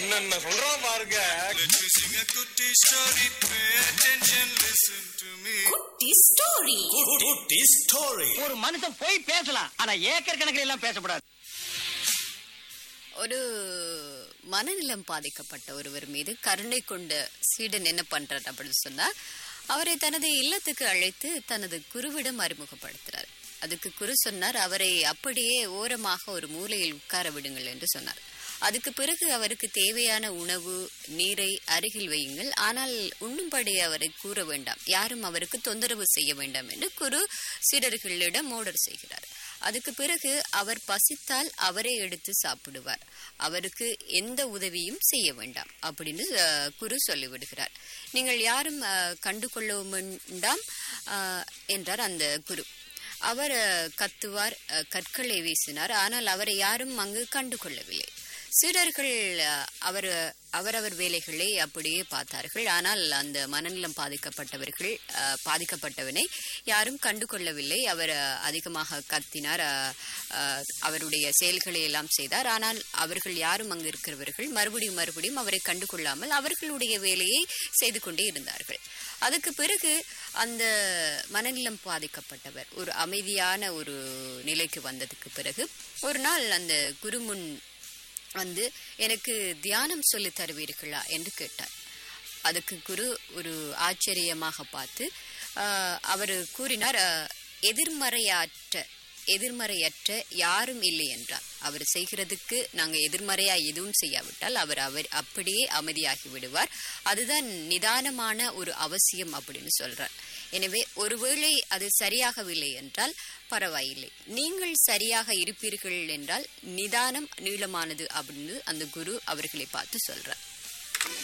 என்னென்ன சொல்றான் பாருங்க Let me sing a kutti story. Pay attention, listen to me. குட்டி ஸ்டோரி குட்டி ஸ்டோரி ஒரு மனுஷன் போய் பேசலாம் ஆனா ஏக்கர் கணக்கில் எல்லாம் பேசக்கூடாது ஒரு மனநிலம் பாதிக்கப்பட்ட ஒருவர் மீது கருணை கொண்ட சீடன் என்ன பண்றார் அப்படின்னு சொன்னா அவரை தனது இல்லத்துக்கு அழைத்து தனது குருவிடம் அறிமுகப்படுத்துறார் அதுக்கு குரு சொன்னார் அவரை அப்படியே ஓரமாக ஒரு மூலையில் உட்கார விடுங்கள் என்று சொன்னார் அதுக்கு பிறகு அவருக்கு தேவையான உணவு நீரை அருகில் வையுங்கள் ஆனால் உண்ணும்படி அவரை கூற வேண்டாம் யாரும் அவருக்கு தொந்தரவு செய்ய வேண்டாம் என்று குரு சீடர்களிடம் ஆர்டர் செய்கிறார் அதுக்கு பிறகு அவர் பசித்தால் அவரே எடுத்து சாப்பிடுவார் அவருக்கு எந்த உதவியும் செய்ய வேண்டாம் அப்படின்னு அஹ், குரு சொல்லிவிடுகிறார் நீங்கள் யாரும் அஹ், கண்டு கொள்ள வேண்டாம் அஹ், என்றார் அந்த குரு அவர் அஹ், கத்துவார் அஹ், கற்களை வீசினார் ஆனால் அவரை யாரும் அங்கு கண்டு கொள்ளவில்லை சீடர்கள் அஹ், அவர் அவரவர் வேலைகளை அப்படியே பார்த்தார்கள் ஆனால் அந்த மனநலம் பாதிக்கப்பட்டவர்கள் அஹ், பாதிக்கப்பட்டவனை யாரும் கண்டு கொள்ளவில்லை அவர் அஹ், அதிகமாக கத்தினார் அஹ், அஹ், அவருடைய செயல்களை எல்லாம் செய்தார் ஆனால் அவர்கள் யாரும் அங்கு இருக்கிறவர்கள் மறுபடியும் மறுபடியும் அவரை கண்டு கொள்ளாமல் அவர்களுடைய வேலையை செய்து கொண்டே இருந்தார்கள் அதுக்கு பிறகு அந்த மனநலம் பாதிக்கப்பட்டவர் ஒரு அமைதியான ஒரு நிலைக்கு வந்ததுக்கு பிறகு ஒரு நாள் அந்த குருமுன் வந்து எனக்கு தியானம் சொல்லி தருவீர்களா என்று கேட்டார் அதுக்கு குரு ஒரு ஆச்சரியமாக பார்த்து அவர் கூறினார் "ஆஹ், எதிர்மறையாற்ற எதிர்மறையற்ற யாரும் இல்லை என்றார் அவர் செய்கிறதுக்கு நாங்கள் எதிர்மறையா எதுவும் செய்யாவிட்டால் அவர் அவர் அப்படியே அமைதியாகி விடுவார் அதுதான் நிதானமான ஒரு அவசியம் அப்படின்னு சொல்றார் எனவே ஒருவேளை அது சரியாகவில்லை என்றால் பரவாயில்லை நீங்கள் சரியாக இருப்பீர்கள் என்றால் நிதானம் நீளமானது அப்படின்னு அந்த குரு அவர்களை பார்த்து சொல்றார்